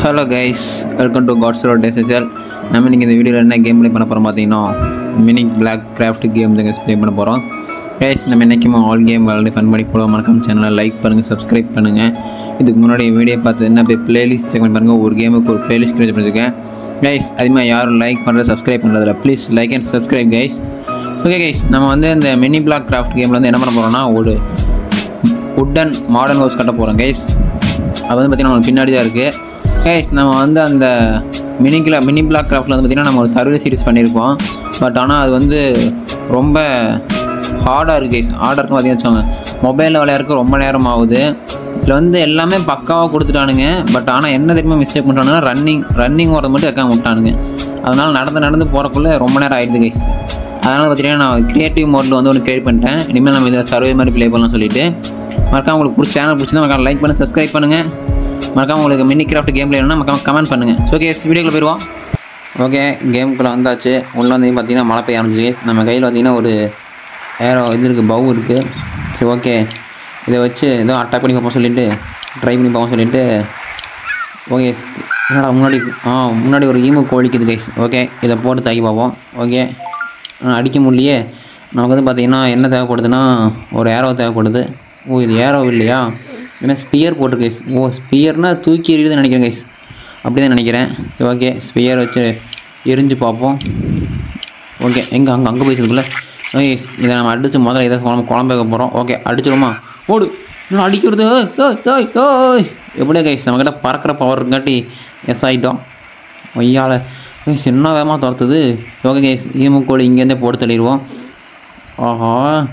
Hello guys welcome to காட்ஸ் ரோட் SSL நம்ம இன்றைக்கி இந்த வீடியோவில் என்ன கேம் ப்ளே பண்ண போகிறோம் பார்த்தீங்கன்னா மினிக் பிளாக் கிராஃப்ட் கேம் தான் ப்ளே பண்ண போகிறோம் கைஸ் நம்ம என்றைக்குமே ஆல் கேம் விளாண்டு ஃபன் பண்ணி போடுவோம் மறக்காம சேனலை லைக் பண்ணுங்கள் சப்ஸ்கிரைப் பண்ணுங்கள் இதுக்கு முன்னாடி வீடியோ பார்த்து என்ன போய் பிளேலிஸ்ட் செக் பண்ணி பாருங்கள் ஒரு கேமுக்கு ஒரு பிளேலிஸ்ட் கிரியேட் பண்ணியிருக்கேன் கைஸ் அதுமாதிரி யாரும் லைக் பண்ணுறது சப்ஸ்கிரைப் பண்ணுறதில்ல please like and subscribe guys okay guys நம்ம வந்து இந்த மினி பிளாக் கிராஃப்ட் கேமில் வந்து என்ன பண்ண போகிறோம்னா ஒரு உட்டன் மாடர்ன் ஹவுஸ் கட்ட போகிறோம் கைஸ் அது வந்து பார்த்திங்கன்னா நமக்கு பின்னாடி தான் இருக்குது கைஸ் நம்ம வந்து அந்த மினி கிளா மினி பிளாக் கிராஃப்டில் வந்து பார்த்திங்கன்னா நம்ம ஒரு சர்வே சீரிஸ் பண்ணியிருப்போம் பட் ஆனால் அது வந்து ரொம்ப ஹார்டாக இருக்குது கைஸ் ஹார்டாக இருக்கும் பார்த்தீங்கன்னு வச்சுக்கோங்க மொபைலில் விளையாடுறதுக்கு ரொம்ப நேரம் ஆகுது இதில் வந்து எல்லாமே பக்காவாக கொடுத்துட்டானுங்க பட் ஆனால் என்ன தெரியுமா மிஸ்டேக் பண்ணுறானுங்கன்னா ரன்னிங் ரன்னிங் வரது மட்டும் வைக்காம விட்டானுங்க அதனால் நடந்து நடந்து போகிறக்குள்ளே ரொம்ப நேரம் ஆயிடுது கைஸ் அதனால் பார்த்தீங்கன்னா நான் க்ரியேட்டிவ் மோடில் வந்து ஒன்று கிரியேட் பண்ணிட்டேன் இனிமேல் நம்ம இதில் சர்வே மாதிரி ப்ளே பண்ணலாம் சொல்லிட்டு மறக்காம உங்களுக்கு பிடிச்ச சேனல் பிடிச்சிருந்தா மறக்காம லைக் பண்ணி சப்ஸ்கிரைப் பண்ணுங்கள் மறக்காம உங்களுக்கு மினி கிராஃப்ட் கேம் பிளே வேணும்னா மறக்காம கமெண்ட் பண்ணுங்கள் ஓகே வீடியோக்குள்ள போயிடுவோம் ஓகே கேமுக்குள்ளே வந்தாச்சு உள்ளே வந்து பார்த்தீங்கன்னா மழை பெய்ய ஆரம்பிச்சு நம்ம கையில் பார்த்தீங்கன்னா ஒரு ஏரோ இது இருக்குது பவு இருக்குது சரி ஓகே இதை வச்சு ஏதோ அட்டாக் பண்ணி பார்ப்போம் சொல்லிட்டு ட்ரை பண்ணி பார்ப்போம் சொல்லிட்டு ஓகே என்னடா முன்னாடி ஆ முன்னாடி ஒரு ஈமு கோழிக்குது கைஸ் ஓகே இதை போட்டு தாக்கி பார்ப்போம் ஓகே ஆனால் அடிக்க முடியலையே நமக்கு வந்து பார்த்திங்கன்னா என்ன தேவைப்படுதுன்னா ஒரு ஏரோ தேவைப்படுது ஓ இது ஏரோ இல்லையா ஏன்னா ஸ்பியர் போட்டு கைஸ் ஓ ஸ்பியர்னால் தூக்கி எறியுதுன்னு நினைக்கிறேன் கைஸ் அப்படி தான் நினைக்கிறேன் ஓகே ஸ்பியர் வச்சு எரிஞ்சு பார்ப்போம் ஓகே எங்கே அங்கே அங்கே போய் இருக்குல்ல ஓகே இதை நம்ம அடித்து முதல்ல இதை குழம்பு குழம்பு வைக்க போகிறோம் ஓகே அடிச்சிருமா ஓடு இன்னும் அடிக்கிறது ஏய், ஏய், ஏய், ஏய். எப்படியே கைஸ் நம்மக்கிட்ட பறக்கிற பவர் இருக்காட்டி எஸ் ஆகிட்டோம் ஒய்யால கைஸ் என்ன வேகமாக துரத்துது ஓகே கைஸ் ஈமு கோழி இங்கேருந்தே போட்டு தள்ளிடுவோம் ஆஹா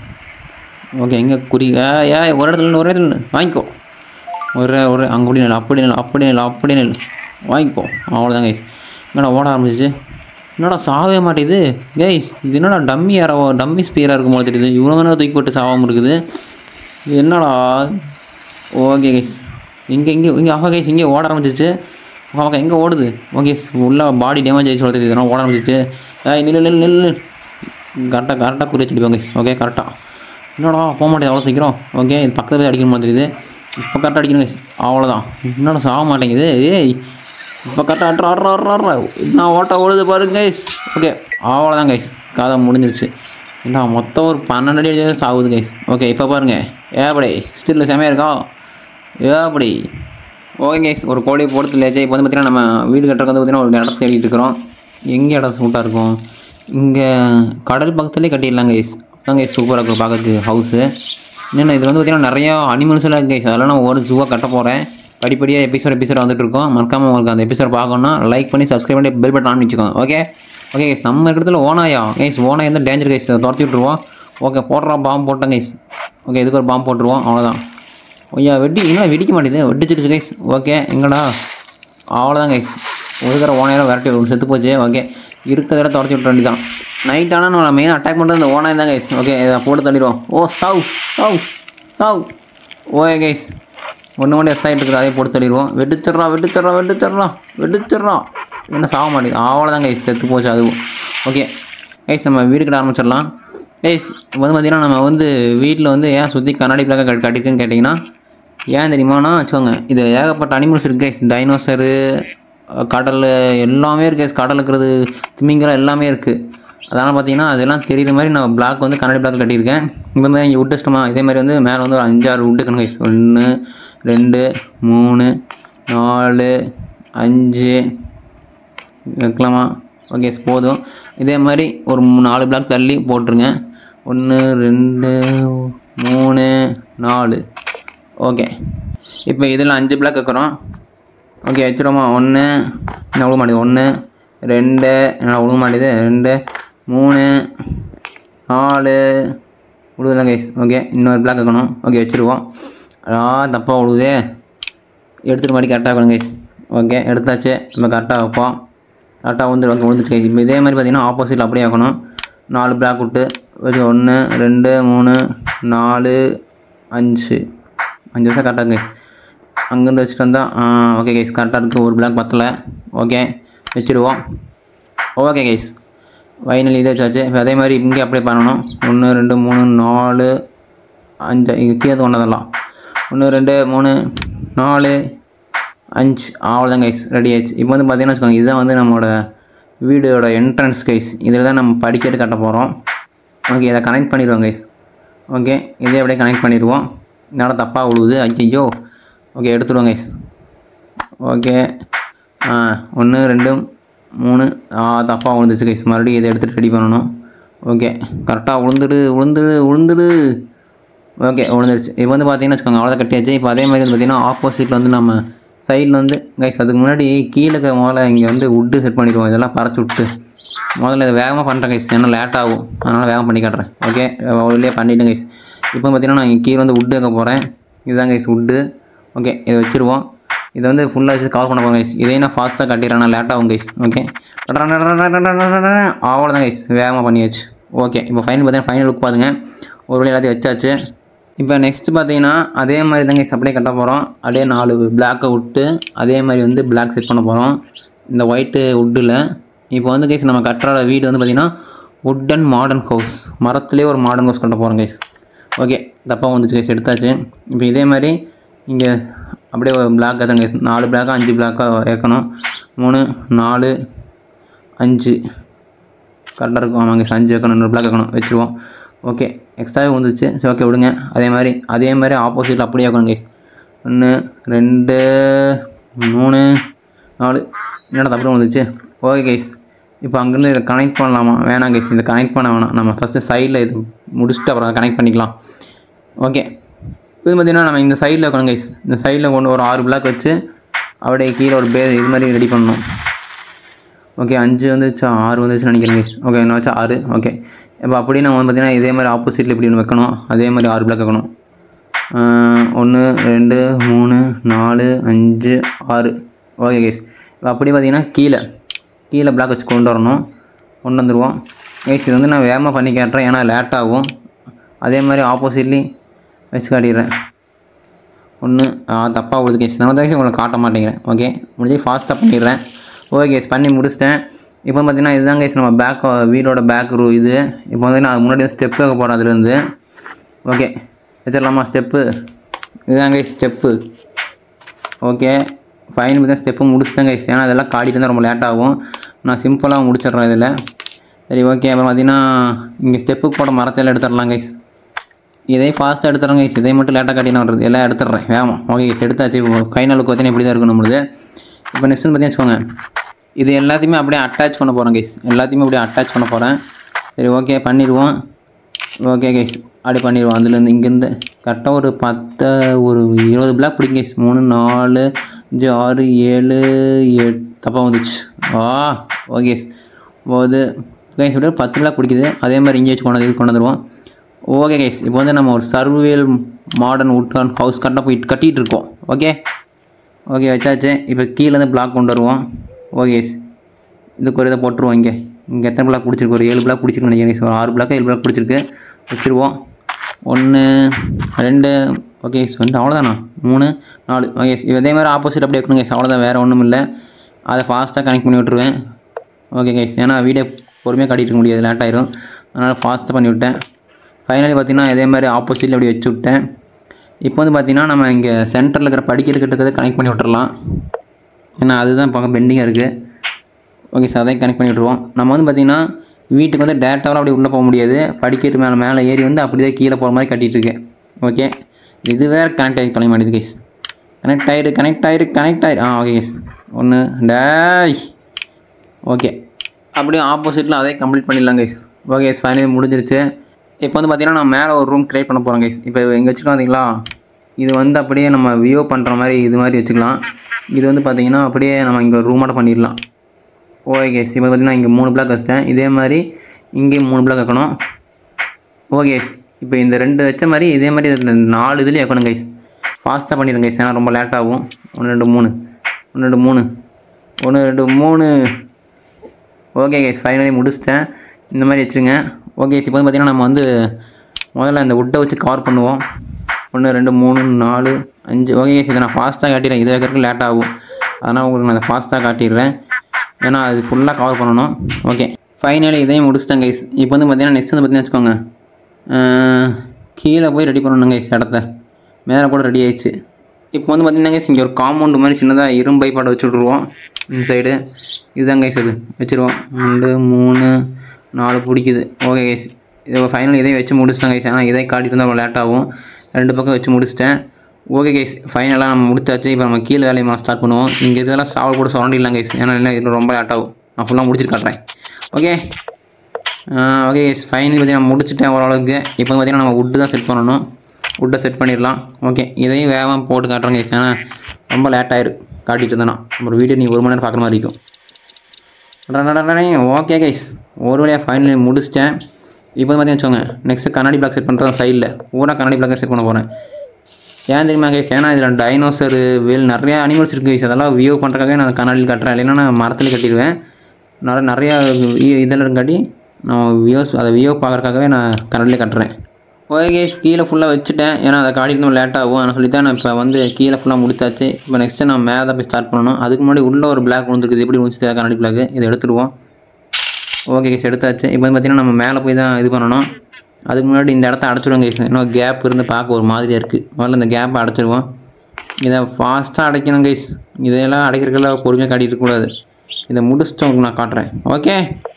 ஓகே எங்கே குறி ஏ ஏ ஒரு இடத்துல நில்லு, ஒரு இடத்துல நில்லு. வாங்கிக்கோ ஒரு ஒரு அங்கே அப்படி நில்லு அப்படி நில்லு அப்படி நில்லு அப்படி நில்லு வாங்கிக்கோ அவ்வளோதான் கைஸ் என்னடா ஓட ஆரம்பிச்சிச்சு என்னடா சாகவே மாட்டேங்குது கைஸ் இது என்னடா டம்மி யாரோ டம்மி ஸ்பீராக இருக்கும் போது தெரியுது இவ்வளோ நேரம் தூக்கி போட்டு சாகாமல் இருக்குது இது என்னடா ஓகே கைஸ் இங்கே இங்கே இங்கே ஆஹா கைஸ் இங்கே ஓட ஆரம்பிச்சிச்சு ஆஹா எங்கே ஓடுது ஓகே உள்ள பாடி டேமேஜ் ஆகிடுச்சு சொல்ல தெரியுது ஓட ஆரம்பிச்சிச்சு ஏய் நில்லு நில்லு நில்லு கரெக்டாக கரெக்டாக குறி வச்சுட்டு கைஸ் ஓகே கரெக்டாக என்னடா போக மாட்டேது அவ்வளோ சீக்கிரம் ஓகே இது பக்கத்தில் போய் அடிக்கணும் மாதிரி தெரியுது இப்போ கரெக்டாக அடிக்கணும் கைஸ் அவ்வளோதான் என்னடா சாக மாட்டேங்குது ஏய் இப்போ கரெக்டாக ஆட்ரா ஆட்ரா ஆட்ரா ஆட்ரா என்ன ஓட்ட ஓடுது பாருங்க கைஸ் ஓகே அவ்வளோதான் கைஸ் கதை முடிஞ்சிருச்சு என்ன மொத்தம் ஒரு பன்னெண்டு அடி அடிச்சா சாகுது கைஸ் ஓகே இப்போ பாருங்க ஏப்படி ஸ்டில் செமையாக இருக்கா ஏப்படி ஓகே கைஸ் ஒரு கோழி போடுறது லேஜா இப்போ வந்து பார்த்தீங்கன்னா நம்ம வீடு கட்டுறதுக்கு வந்து பார்த்தீங்கன்னா ஒரு இடத்த தேடிட்டு இருக்கிறோம் எங்கே இடம் சூட்டாக இருக்கும் இங்கே கடல் பக்கத்துலேயே கட்டிடலாம் கைஸ் அதான் கைஸ் சூப்பராக இருக்கும் பார்க்கறதுக்கு ஹவுஸு என்னென்ன இது வந்து பார்த்தீங்கன்னா நிறையா அனிமல்ஸ் எல்லாம் கைஸ் அதெல்லாம் நான் ஒரு ஜூவாக கட்ட போகிறேன் படிப்படியாக எபிசோட் எபிசோட் வந்துட்டு இருக்கோம் மறக்காமல் உங்களுக்கு அந்த எபிசோட் பார்க்கணும்னா லைக் பண்ணி சப்ஸ்கிரைப் பண்ணி பெல் பட்டன் ஆன் வச்சுக்கோங்க ஓகே ஓகே கைஸ் நம்ம இருக்கிறதுல ஓனாயா கைஸ் ஓனாய் வந்து டேஞ்சர் கைஸ் துரத்தி விட்ருவோம் ஓகே போடுறோம் பாம்பு போட்டேன் கைஸ் ஓகே இதுக்கு ஒரு பாம்பு போட்டுருவோம் அவ்வளோதான் ஐயா வெட்டி என்ன வெடிக்க மாட்டேது வெடிச்சிடுச்சு கைஸ் ஓகே எங்கடா அவ்வளோதான் கைஸ் ஒழுகிற ஓனையெல்லாம் விரட்டி விடும் செத்து போச்சு ஓகே இருக்கிறத துரத்தி விட்ற வேண்டியதான் நைட் ஆனால் நம்ம மெயின் அட்டாக் பண்ணுறது இந்த ஓனாய் தான் கைஸ் ஓகே இதை போட்டு தள்ளிடுவோம் ஓ சாவ் சாவ் சாவ் ஓகே கைஸ் ஒன்று மட்டும் எஸ் ஆகிட்டு இருக்குது அதே போட்டு தள்ளிடுவோம் வெடிச்சிட்றா வெடிச்சிட்றா வெடிச்சிட்றா வெடிச்சிட்றா என்ன சாக மாட்டேங்குது அவ்வளோதான் கைஸ் செத்து போச்சு அதுவும் ஓகே கைஸ் நம்ம வீடு கட்ட ஆரம்பிச்சிடலாம் கைஸ் வந்து பார்த்தீங்கன்னா நம்ம வந்து வீட்டில் வந்து ஏன் சுற்றி கண்ணாடி பிளாக்க கட்டி கட்டிருக்குன்னு கேட்டிங்கன்னா ஏன் தெரியுமானா வச்சுக்கோங்க இது ஏகப்பட்ட அனிமல்ஸ் இருக்குது கைஸ் டைனோசரு கடல் எல்லாமே இருக்குது கைஸ் கடல் இருக்கிறது திமிங்கலம் எல்லாமே இருக்குது அதனால் பார்த்தீங்கன்னா அதெல்லாம் தெரியுற மாதிரி நான் பிளாக் வந்து கண்ணாடி பிளாக் கட்டியிருக்கேன் இப்போ வந்து இங்கே விட்டு இஷ்டமா இதே மாதிரி வந்து மேலே வந்து ஒரு அஞ்சாறு விட்டு கணக்கு கைஸ் ஒன்று ரெண்டு மூணு நாலு அஞ்சு வைக்கலாமா ஓகே போதும் இதே மாதிரி ஒரு மூணு நாலு பிளாக் தள்ளி போட்டுருங்க ஒன்று ரெண்டு மூணு நாலு ஓகே இப்போ இதில் அஞ்சு பிளாக் வைக்கிறோம் ஓகே வச்சுருவோமா ஒன்று என்ன விழுக மாட்டேது ஒன்று ரெண்டு என்ன விழுக மாட்டேது ரெண்டு மூணு நாலு விழுதுல கைஸ் ஓகே இன்னொரு பிளாக் வைக்கணும் ஓகே வச்சுருவோம் ஆ தப்பாக விழுகுதே எடுத்துகிட்டு மாதிரி கரெக்டாக வைக்கணும் கைஸ் ஓகே எடுத்தாச்சு நம்ம கரெக்டாக வைப்போம் கரெக்டாக வந்து ஓகே விழுந்துச்சு கைஸ் இப்போ இதே மாதிரி பார்த்தீங்கன்னா ஆப்போசிட்டில் அப்படியே வைக்கணும் நாலு பிளாக் விட்டு வச்சு ஒன்று ரெண்டு மூணு நாலு அஞ்சு அஞ்சு வருஷம் கரெக்டாக கைஸ் அங்கேருந்து வச்சுட்டு வந்தால் ஓகே கைஸ் கரெக்டாக இருக்குது ஒரு பிளாக் பத்தலை ஓகே வச்சுருவோம் ஓகே கைஸ் ஃபைனல் இதை வச்சாச்சு இப்போ அதே மாதிரி இங்கே அப்ளை பண்ணணும் ஒன்று ரெண்டு மூணு நாலு அஞ்சு இங்கே கீழே ஒன்றதெல்லாம் ஒன்று ரெண்டு மூணு நாலு அஞ்சு அவ்வளோதான் கைஸ் ரெடி ஆயிடுச்சு இப்போ வந்து பார்த்தீங்கன்னா வச்சுக்கோங்க இதுதான் வந்து நம்மளோட வீடோட என்ட்ரன்ஸ் கைஸ் இதில் தான் நம்ம படிக்கட்டு கட்ட போகிறோம் ஓகே இதை கனெக்ட் பண்ணிடுவோம் கைஸ் ஓகே இதே அப்படியே கனெக்ட் பண்ணிடுவோம் இதோட தப்பாக விழுவுது ஐயோ ஓகே எடுத்துடுவோம் கைஸ் ஓகே ஆ ஒன்று ரெண்டு மூணு ஆ தப்பாக விழுந்துச்சு கைஸ் மறுபடியும் இதை எடுத்துகிட்டு ரெடி பண்ணணும் ஓகே கரெக்டாக விழுந்துடு விழுந்துடு விழுந்துடு ஓகே விழுந்துருச்சு இப்போ வந்து பார்த்தீங்கன்னா வச்சுக்கோங்க அவ்வளோதான் கட்டியாச்சு இப்போ அதே மாதிரி வந்து பார்த்தீங்கன்னா ஆப்போசிட்டில் வந்து நம்ம சைடில் வந்து கைஸ் அதுக்கு முன்னாடி கீழே இருக்க முதல்ல இங்கே வந்து உட்டு செட் பண்ணிடுவோம் இதெல்லாம் பறச்சு விட்டு முதல்ல இதை வேகமாக பண்ணுறேன் கைஸ் ஏன்னா லேட் ஆகும் அதனால் வேகம் பண்ணி காட்டுறேன் ஓகே உள்ளே பண்ணிவிட்டேன் கைஸ் இப்போ பார்த்தீங்கன்னா நான் இங்கே கீழே வந்து உட்டு வைக்க போகிறேன் இதுதான் கைஸ் உட்டு ஓகே இதை வச்சுருவோம் இதை வந்து ஃபுல்லாக வச்சு கவர் பண்ண போகிறோம் கைஸ் இதே நான் ஃபாஸ்ட்டாக கட்டிடுறேன் லேட் ஆகும் கைஸ் ஓகே அவ்வளோதான் கைஸ் வேகமாக பண்ணியாச்சு ஓகே இப்போ ஃபைனல் பார்த்தீங்கன்னா ஃபைனல் லுக் பாருங்க ஒரு வழி எல்லாத்தையும் வச்சாச்சு இப்போ நெக்ஸ்ட் பார்த்தீங்கன்னா அதே மாதிரி தான் கைஸ் அப்படியே கட்ட போகிறோம் அப்படியே நாலு பிளாக்கை விட்டு அதே மாதிரி வந்து பிளாக் செட் பண்ண போகிறோம் இந்த ஒயிட்டு உட்டில் இப்போ வந்து கைஸ் நம்ம கட்டுற வீடு வந்து பார்த்திங்கன்னா வுட் அண்ட் மாடர்ன் ஹவுஸ் மரத்துலேயே ஒரு மாடர்ன் ஹவுஸ் கட்ட போகிறோம் கைஸ் ஓகே தப்பாக வந்துச்சு கைஸ் எடுத்தாச்சு இப்போ இதே மாதிரி இங்கே அப்படியே ஒரு பிளாக் தான் கைஸ் நாலு பிளாக்காக அஞ்சு பிளாக்காக வைக்கணும் மூணு நாலு அஞ்சு கரெக்டாக இருக்கும் ஆமாங்க கைஸ் அஞ்சு வைக்கணும் இன்னொரு பிளாக் வைக்கணும் வச்சுருவோம் ஓகே எக்ஸ்ட்ராவே வந்துச்சு சரி ஓகே விடுங்க அதே மாதிரி அதே மாதிரி ஆப்போசிட்டில் அப்படியே வைக்கணும் கைஸ் ஒன்று ரெண்டு மூணு நாலு என்னடா தப்பு வந்துச்சு ஓகே கைஸ் இப்போ அங்கேருந்து இதை கனெக்ட் பண்ணலாமா வேணாம் கைஸ் இதை கனெக்ட் பண்ண வேணாம் நம்ம ஃபஸ்ட்டு சைடில் இது முடிச்சுட்டு அப்புறம் கனெக்ட் பண்ணிக்கலாம் ஓகே இது பார்த்தீங்கன்னா நம்ம இந்த சைடில் இருக்கணும் கைஸ் இந்த சைடில் கொண்டு ஒரு ஆறு பிளாக் வச்சு அப்படியே கீழே ஒரு பே இது மாதிரி ரெடி பண்ணணும் ஓகே அஞ்சு வந்துச்சு ஆறு வந்துச்சுன்னு நினைக்கிறேன் கைஸ் ஓகே என்ன வச்சா ஆறு ஓகே இப்போ அப்படியே நம்ம வந்து பார்த்தீங்கன்னா இதே மாதிரி ஆப்போசிட்டில் இப்படி ஒன்று வைக்கணும் அதே மாதிரி ஆறு பிளாக் வைக்கணும் ஒன்று ரெண்டு மூணு நாலு அஞ்சு ஆறு ஓகே கைஸ் இப்போ அப்படியே பார்த்தீங்கன்னா கீழே கீழே பிளாக் வச்சு கொண்டு வரணும் கொண்டு வந்துடுவோம் கைஸ் இது வந்து நான் வேகமாக பண்ணி காட்டுறேன் ஏன்னா லேட் ஆகும் அதே மாதிரி ஆப்போசிட்லி வச்சு காட்டிடுறேன் ஒன்று தப்பாக விழுது கேஸ் நான் தான் உங்களுக்கு காட்ட மாட்டேங்கிறேன் ஓகே முடிஞ்சு ஃபாஸ்ட்டாக பண்ணிடுறேன் ஓகே கேஸ் பண்ணி முடிச்சிட்டேன் இப்போ பார்த்தீங்கன்னா இதுதான் கேஸ் நம்ம பேக் வீடோட பேக் ரூ இது இப்போ வந்து நான் முன்னாடி ஸ்டெப் வைக்க போகிறேன் அதுலேருந்து ஓகே வச்சிடலாமா ஸ்டெப்பு இதுதான் கைஸ் ஸ்டெப்பு ஓகே ஃபைன் பார்த்தா ஸ்டெப்பு முடிச்சிட்டேன் கைஸ் ஏன்னா அதெல்லாம் காடிட்டு இருந்தால் ரொம்ப லேட் ஆகும் நான் சிம்பிளாக முடிச்சிடுறேன் இதில் சரி ஓகே அப்புறம் பார்த்தீங்கன்னா இங்கே ஸ்டெப்புக்கு போட மரத்தையெல்லாம் எடுத்துடலாம் கைஸ் இதே ஃபாஸ்ட்டாக எடுத்துறேன் கைஸ் இதே மட்டும் லேட்டாக காட்டி நான் வருது எல்லாம் எடுத்துடுறேன் வேகமா ஓகே கைஸ் எடுத்தாச்சு கை நாளுக்கு பார்த்தீங்கன்னா இப்படி தான் இருக்கும் நம்மளுது இப்போ நெக்ஸ்ட் பார்த்தீங்கன்னா வச்சுக்கோங்க இது எல்லாத்தையுமே அப்படியே அட்டாச் பண்ண போகிறேன் கைஸ் எல்லாத்தையுமே அப்படியே அட்டாச் பண்ண போகிறேன் சரி ஓகே பண்ணிடுவோம் ஓகே கைஸ் அப்படி பண்ணிடுவோம் அதுலேருந்து இங்கேருந்து கரெக்டாக ஒரு பத்து ஒரு இருபது பிளாக் பிடிக்கும் கைஸ் மூணு நாலு அஞ்சு ஆறு ஏழு எட்டு தப்பாக வந்துச்சு ஆ ஓகே கைஸ் போது கைஸ் விட பத்து பிளாக் பிடிக்குது அதே மாதிரி இங்கே வச்சு கொண்டு வந்து கொண்டு வந்துடுவோம் ஓகே கைஸ் இப்போ வந்து நம்ம ஒரு சர்வியல் மாடர்ன் உட்கான் ஹவுஸ் கரெக்டாக போயிட்டு கட்டிகிட்டு இருக்கோம் ஓகே ஓகே வச்சாச்சு இப்போ கீழேருந்து பிளாக் கொண்டு வருவோம் ஓகே கைஸ் இதுக்கு ஒரு இதை போட்டுருவோம் இங்கே இங்கே எத்தனை பிளாக் பிடிச்சிருக்கு ஒரு ஏழு பிளாக் பிடிச்சிருக்கு நினைக்கிறேன் guys. ஒரு ஆறு பிளாக் ஏழு பிளாக் பிடிச்சிருக்கு வச்சுருவோம் ஒன்று ரெண்டு ஓகே கைஸ் வந்து அவ்வளோதானா மூணு நாலு ஓகே guys. இதே மாதிரி ஆப்போசிட் அப்படியே வைக்கணும் கைஸ் அவ்வளோதான் வேறு ஒன்றும் இல்லை அதை ஃபாஸ்ட்டாக கனெக்ட் பண்ணி விட்ருவேன் ஓகே கைஸ் ஏன்னா வீடியோ பொறுமையாக காட்டிட்டு இருக்க முடியாது லேட் ஆயிரும் அதனால் ஃபாஸ்ட்டாக பண்ணி விட்டேன் ஃபைனலி பார்த்தீங்கன்னா இதே மாதிரி ஆப்போசிட்டில் அப்படி வச்சு விட்டேன் இப்போ வந்து பார்த்தீங்கன்னா நம்ம இங்கே சென்டரில் இருக்கிற படிக்கிறதுக்கு இருக்கிறத கனெக்ட் பண்ணி விட்டுறலாம் ஏன்னா அதுதான் பக்கம் பெண்டிங்காக இருக்குது ஓகே சார் அதையும் கனெக்ட் பண்ணி விட்ருவோம் நம்ம வந்து பார்த்திங்கன்னா வீட்டுக்கு வந்து டேரெக்டாக அப்படி உள்ளே போக முடியாது படிக்கட்டு மேலே மேலே ஏறி வந்து அப்படியே கீழே போகிற மாதிரி கட்டிகிட்டு இருக்கேன் ஓகே இது வேறு கனெக்ட் ஆகி தொலை மாட்டேது கைஸ் கனெக்ட் ஆயிரு கனெக்ட் ஆயிரு கனெக்ட் ஆயிரு ஆ ஓகே கைஸ் ஒன்று டேய் ஓகே அப்படியே ஆப்போசிட்டில் அதே கம்ப்ளீட் பண்ணிடலாம் கைஸ் ஓகே கைஸ் ஃபைனலி முடிஞ்சிருச்சு இப்போ வந்து பார்த்தீங்கன்னா நான் மேலே ஒரு ரூம் க்ரியேட் பண்ண போகிறேன் கைஸ் இப்போ இங்கே வச்சுக்கலாம் பார்த்தீங்களா இது வந்து அப்படியே நம்ம வியூ பண்ணுற மாதிரி இது மாதிரி வச்சுக்கலாம் இது வந்து பார்த்தீங்கன்னா அப்படியே நம்ம இங்கே ஒரு ரூமாட்ட பண்ணிடலாம் ஓகே கைஸ் இப்போ பார்த்தீங்கன்னா இங்கே மூணு பிளாக் வச்சிட்டேன் இதே மாதிரி இங்கேயும் மூணு பிளாக் வைக்கணும் ஓகே கைஸ் இப்போ இந்த ரெண்டு வச்ச மாதிரி இதே மாதிரி இதுல நாலு இதுலேயும் வைக்கணும் கைஸ் ஃபாஸ்ட்டாக பண்ணிடுங்க கைஸ் ஏன்னா ரொம்ப லேட் ஆகும் ஒன்று ரெண்டு மூணு ஒன்று ரெண்டு மூணு ஒன்று ரெண்டு மூணு ஓகே கைஸ் ஃபைனலி முடிச்சிட்டேன் இந்த மாதிரி வச்சுருங்க ஓகே இப்போ வந்து பார்த்திங்கன்னா நம்ம வந்து முதல்ல இந்த உட்டை வச்சு கவர் பண்ணுவோம் ஒன்று ரெண்டு மூணு நாலு அஞ்சு ஓகே கைஸ் இதை நான் ஃபாஸ்ட்டாக காட்டிடுறேன் இதை வைக்கிறதுக்கு லேட் ஆகும் அதனால் உங்களுக்கு நான் ஃபாஸ்ட்டாக காட்டிடுறேன் ஏன்னா அது ஃபுல்லாக கவர் பண்ணணும் ஓகே ஃபைனலி இதையும் முடிச்சிட்டேன் கைஸ் இப்போ வந்து பார்த்தீங்கன்னா நெக்ஸ்ட் வந்து பார்த்தீங்கன்னா வச்சுக்கோங்க அஹ், கீழே போய் ரெடி பண்ணணும் கைஸ் இடத்த மேலே கூட ரெடி ஆயிடுச்சு இப்போ வந்து பார்த்தீங்கன்னா guys, இங்கே ஒரு காம்பவுண்டு மாதிரி சின்னதாக இரும்பை பாட்டை வச்சு விட்ருவோம் இந்த சைடு இதுதான் கைஸ் அது வச்சுருவோம் ரெண்டு மூணு நாலு பிடிக்குது ஓகே கைஸ் இது ஃபைனல் இதையும் வச்சு முடிச்சிட்டேன் கைஸ் ஆனால் இதை காட்டிட்டு இருந்தால் லேட் ஆகும் ரெண்டு பக்கம் வச்சு முடிச்சிட்டேன் ஓகே கைஸ் ஃபைனலாக நம்ம முடிச்சாச்சு இப்போ நம்ம கீழே வேலையை மேலே ஸ்டார்ட் பண்ணுவோம் இங்கே இருக்கிறதெல்லாம் சாவல் கூட சுரண்டிடலாம் கைஸ் ஏன்னா இல்லை இதில் ரொம்ப லேட் ஆகும் நான் ஃபுல்லாக முடிச்சுட்டு காட்டுறேன் ஓகே ஓகே கைஸ் ஃபைனல் பார்த்தீங்கன்னா முடிச்சிட்டேன் ஓரளவுக்கு இப்போ பார்த்தீங்கன்னா நம்ம வுட்டு தான் செட் பண்ணணும் வுட்டை செட் பண்ணிடலாம் ஓகே இதையும் வேகமாக போட்டு காட்டுறேன் கைஸ் ஏன்னா ரொம்ப லேட் ஆயிரு காட்டிட்டு இருந்தேன்னா அப்புறம் வீடியோ நீ ஒரு மணி நேரம் பார்க்குற மாதிரி இருக்கும் ஓகே கைஸ் ஒரு வழியாக ஃபைனல் முடிச்சிட்டேன் இப்போ பார்த்தீங்கன்னு வச்சுக்கோங்க நெக்ஸ்ட்டு கண்ணாடி பிளாக் செட் பண்ணுறது சைடில் பூரா கண்ணாடி பிளாக் செட் பண்ண போகிறேன் ஏன் தெரியுமா கைஸ் ஏன்னா இதில் டைனோசர் வேல் நிறைய அனிமல்ஸ் இருக்குது கைஸ் அதெல்லாம் வியூ பண்ணுறதுக்காகவே நான் கண்ணாடியில் கட்டுறேன் இல்லைன்னா நான் மரத்தில் கட்டிடுவேன் நிறைய நிறையா இதில் இருக்காட்டி நான் வியூஸ் அதை வியூ பார்க்குறக்காகவே நான் கண்ணாடியில் கட்டுறேன் ஓகே கைஸ் கீழே ஃபுல்லாக வச்சுட்டேன் ஏன்னா அதை காட்டிட்டு லேட் ஆகும் ஆனால் சொல்லி தான் நான் இப்போ வந்து கீழே ஃபுல்லாக முடிச்சாச்சு இப்போ நெக்ஸ்ட்டு நான் மேலே தான் போய் ஸ்டார்ட் பண்ணணும் அதுக்கு முன்னாடி உள்ள ஒரு பிளாக் வந்துருக்குது எப்படி முடிச்சு கண்ணாடி பிளாக் இதை எடுத்துடுவோம் ஓகே கைஸ் எடுத்தாச்சு இப்போ வந்து பார்த்தீங்கன்னா நம்ம மேலே போய் தான் இது பண்ணணும் அதுக்கு முன்னாடி இந்த இடத்த அடைச்சிடுவோம் கைஸ் இன்னும் கேப் இருந்து பார்க்க ஒரு மாதிரியாக இருக்குது முதல்ல இந்த கேப்பை அடைச்சிடுவோம் இதை ஃபாஸ்ட்டாக அடைக்கணும் கைஸ் இதையெல்லாம் அடைக்கிறதுக்கெல்லாம் பொறுமையாக காட்டிட்டு இருக்கக்கூடாது இதை முடிச்சுட்டு உங்களுக்கு நான் காட்டுறேன் ஓகே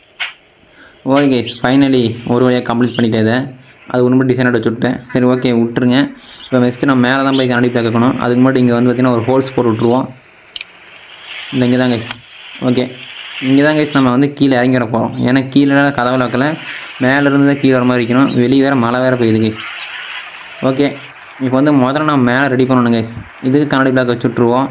ஓகே கைஸ் ஃபைனலி ஒரு வழியாக கம்ப்ளீட் பண்ணிட்டேன் இதை அது ஒன்று டிசைன் வச்சு விட்டேன் சரி ஓகே விட்டுருங்க இப்போ நெக்ஸ்ட்டு நான் மேலே தான் போய் கண்ணாடி பிளாக் வைக்கணும் அதுக்கு முன்னாடி இங்கே வந்து பார்த்தீங்கன்னா ஒரு ஹோல்ஸ் போட்டு விட்ருவோம் இந்த இங்கே தான் கைஸ் ஓகே இங்கே தான் கைஸ் நம்ம வந்து கீழே இறங்கிட போகிறோம் ஏன்னா கீழே கதவுல வைக்கல மேலேருந்து தான் கீழே வர மாதிரி இருக்கணும் வெளியே வேறு மழை வேறு பெய்யுது கைஸ் ஓகே இப்போ வந்து முதல்ல நம்ம மேலே ரெடி பண்ணணும் கைஸ் இதுக்கு கண்ணாடி பிளாக் வச்சு விட்ருவோம்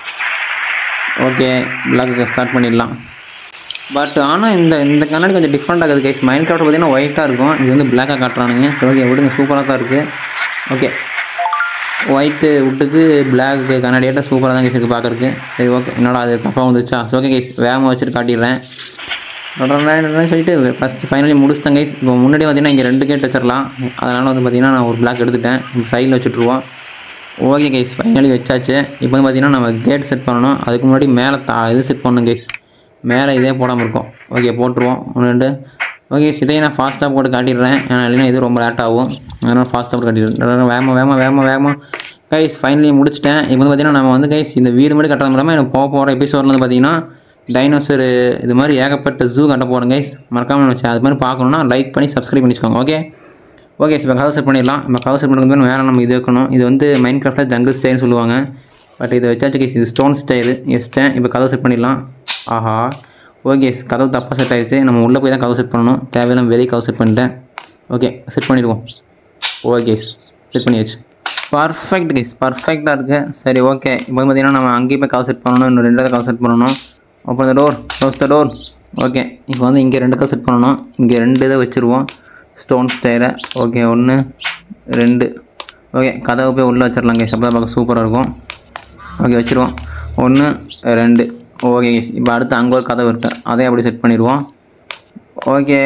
ஓகே பிளாக்கு ஸ்டார்ட் பண்ணிடலாம் பட் ஆனால் இந்த இந்த கண்ணாடி கொஞ்சம் டிஃப்ரெண்ட் ஆகுது கைஸ் மைண்ட் கிராஃப்ட் பார்த்தீங்கன்னா ஒயிட்டாக இருக்கும் இது வந்து பிளாக்காக காட்டுறானுங்க சரி ஓகே விடுங்க சூப்பராக தான் இருக்குது ஓகே ஒயிட்டு விட்டுக்கு பிளாக்கு கண்ணாடியாட்ட சூப்பராக தான் கேஸ் இருக்குது பார்க்குறக்கு சரி ஓகே என்னடா அது தப்பாக வந்துச்சா சரி ஓகே கைஸ் வேகமாக வச்சுட்டு காட்டிடுறேன் டொடடொடன்னு சொல்லிட்டு ஃபஸ்ட்டு ஃபைனலி முடிச்சிட்டேன் கைஸ் இப்போ முன்னாடி பார்த்தீங்கன்னா இங்கே ரெண்டு கேட் வச்சிடலாம் அதனால் வந்து பார்த்தீங்கன்னா நான் ஒரு பிளாக் எடுத்துட்டேன் இப்போ சைடில் வச்சுட்ருவோம் ஓகே கைஸ் ஃபைனலி வச்சாச்சு இப்போ வந்து பார்த்தீங்கன்னா நம்ம கேட் செட் பண்ணணும் அதுக்கு முன்னாடி மேலே தா இது செட் பண்ணணும் கைஸ் மேலே இதே போடாமல் இருக்கும் ஓகே போட்டுருவோம் ஒன்று ரெண்டு ஓகே இதையும் நான் ஃபாஸ்ட்டாக போட்டு காட்டிடுறேன் ஏன்னா இல்லைன்னா இது ரொம்ப லேட் ஆகும் அதனால் ஃபாஸ்ட்டாக போட்டு காட்டிடுறேன் வேகமாக வேகமாக வேகமாக வேகமாக கைஸ் ஃபைனலி முடிச்சிட்டேன் இப்போ வந்து பார்த்தீங்கன்னா நம்ம வந்து கைஸ் இந்த வீடு மட்டும் கட்டுறது இல்லாமல் எனக்கு போக போகிற எபிசோடில் வந்து பார்த்தீங்கன்னா டைனோசர் இது மாதிரி ஏகப்பட்ட ஜூ கட்ட போகிறேன் கைஸ் மறக்காமல் வச்சேன் அது மாதிரி பார்க்கணுன்னா லைக் பண்ணி சப்ஸ்கிரைப் பண்ணி வச்சுக்கோங்க ஓகே ஓகே இப்போ கதவு செட் பண்ணிடலாம் நம்ம கதவு செட் பண்ணுறது வேறு நம்ம இது வைக்கணும் இது வந்து மைண்ட் கிராஃப்டில் ஜங்கிள் ஸ்டைல்னு சொல்லுவாங்க பட் இதை வச்சாச்சு கைஸ் இது ஸ்டோன் ஸ்டைலு எஸ்ட்டேன் இப்போ கதவு செட் பண்ணிடலாம் ஆஹா ஓகே கதவு தப்பாக செட் ஆயிடுச்சு நம்ம உள்ளே போய் தான் கதவு செட் பண்ணணும் தேவையில்லாம வெளியே கதவு செட் பண்ணிட்டேன் ஓகே செட் பண்ணிடுவோம் ஓகே செட் பண்ணியாச்சு பர்ஃபெக்ட் கைஸ் பர்ஃபெக்டாக இருக்குது சரி ஓகே இப்போ வந்து பார்த்தீங்கன்னா நம்ம அங்கேயே போய் கவு செட் பண்ணணும் இன்னும் ரெண்டாவது கவு செட் பண்ணணும் open the door close the door okay இப்போ வந்து இங்கே ரெண்டு கவு செட் பண்ணணும் இங்கே ரெண்டு இதை வச்சுருவோம் ஸ்டோன் ஸ்டைலை ஓகே ஒன்று ரெண்டு ஓகே கதவு போய் உள்ளே வச்சிடலாம் கைஸ் அப்போ பார்க்க சூப்பராக இருக்கும் ஓகே வச்சுருவோம் ஒன்று ரெண்டு ஓகே கைஸ் இப்போ அடுத்து அங்கே ஒரு கதவு இருக்கு அதே அப்படி செட் பண்ணிடுவோம் ஓகே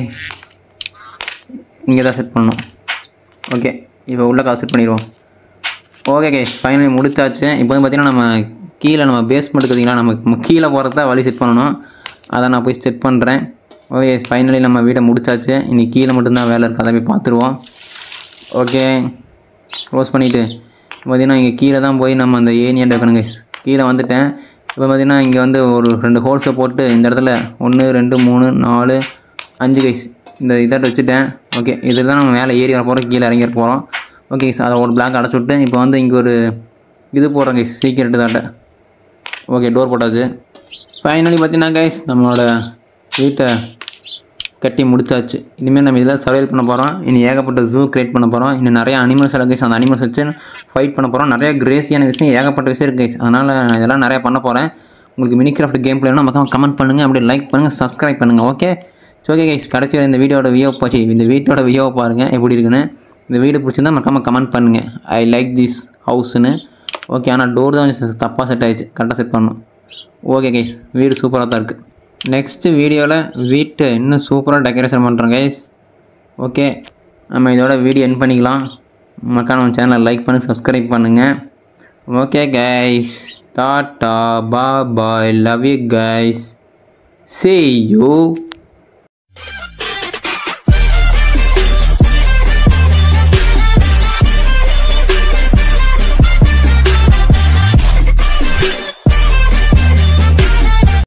இங்கே தான் செட் பண்ணணும் ஓகே இப்போ உள்ள காசு செட் பண்ணிடுவோம் ஓகே கேஸ் ஃபைனலி முடிச்சாச்சு இப்போ வந்து பார்த்தீங்கன்னா நம்ம கீழே நம்ம பேஸ்மெண்ட் பார்த்தீங்கன்னா நம்ம கீழே போகிறத வழி செட் பண்ணணும் அதை நான் போய் செட் பண்ணுறேன் ஓகே ஃபைனலி நம்ம வீட்டை முடிச்சாச்சு இன்னைக்கு கீழே மட்டும்தான் வேலை இருக்குது அதை போய் பார்த்துருவோம் ஓகே க்ளோஸ் பண்ணிவிட்டு பார்த்தீங்கன்னா இங்கே கீழே தான் போய் நம்ம அந்த ஏனியாட்ட வைக்கணும் கைஸ் கீழே வந்துட்டேன் இப்போ பார்த்தீங்கன்னா இங்கே வந்து ஒரு ரெண்டு ஹோல்ஸை போட்டு இந்த இடத்துல ஒன்று ரெண்டு மூணு நாலு அஞ்சு கைஸ் இந்த இதாட்ட வச்சுட்டேன் ஓகே இதில் தான் நம்ம மேலே ஏறி வர போகிறோம் கீழே இறங்கி வர போகிறோம் ஓகே கைஸ் அதை ஒரு பிளாக் அடைச்சி விட்டு இப்போ வந்து இங்கே ஒரு இது போடுறோம் கைஸ் சீக்கிரட்டு தாட்ட ஓகே டோர் போட்டாச்சு ஃபைனலி பார்த்தீங்கன்னா கைஸ் நம்மளோட வீட்டை கட்டி முடிச்சாச்சு இனிமேல் நம்ம இதெல்லாம் சர்வைல் பண்ண போகிறோம் இனி ஏகப்பட்ட ஜூ கிரியேட் பண்ண போகிறோம் இன்னும் நிறைய அனிமல்ஸ் எல்லாம் கைஸ் அந்த அனிமல்ஸ் வச்சு ஃபைட் பண்ண போகிறோம் நிறைய கிரேசியான விஷயம் ஏகப்பட்ட விஷயம் இருக்குது கைஸ் அதனால் நான் இதெல்லாம் நிறைய பண்ண போகிறேன் உங்களுக்கு மினி கிராஃப்ட் கேம் பிளேனா மொத்தம் கமெண்ட் பண்ணுங்கள் அப்படியே லைக் பண்ணுங்கள் சப்ஸ்கிரைப் பண்ணுங்கள் ஓகே ஓகே கைஸ் கடைசி வரை இந்த வீடியோட வியோ போச்சு இந்த வீட்டோட வியோவை பாருங்கள் எப்படி இருக்குன்னு இந்த வீடு பிடிச்சிருந்தா மறக்காமல் கமெண்ட் பண்ணுங்கள் ஐ லைக் திஸ் ஹவுஸ்னு ஓகே ஆனால் டோர் தான் கொஞ்சம் தப்பாக செட் ஆயிடுச்சு கரெக்டாக செட் பண்ணணும் ஓகே கைஸ் வீடு சூப்பராக தான் இருக்குது நெக்ஸ்ட்டு வீடியோவில் வீட்டை இன்னும் சூப்பராக டெக்கரேஷன் பண்ணுறோம் கைஸ் ஓகே நம்ம இதோட வீடியோ என் பண்ணிக்கலாம் மக்கள் நம்ம சேனலை லைக் பண்ணி சப்ஸ்கிரைப் பண்ணுங்கள் ஓகே கைஸ் டாட்டா பா bye love you guys see you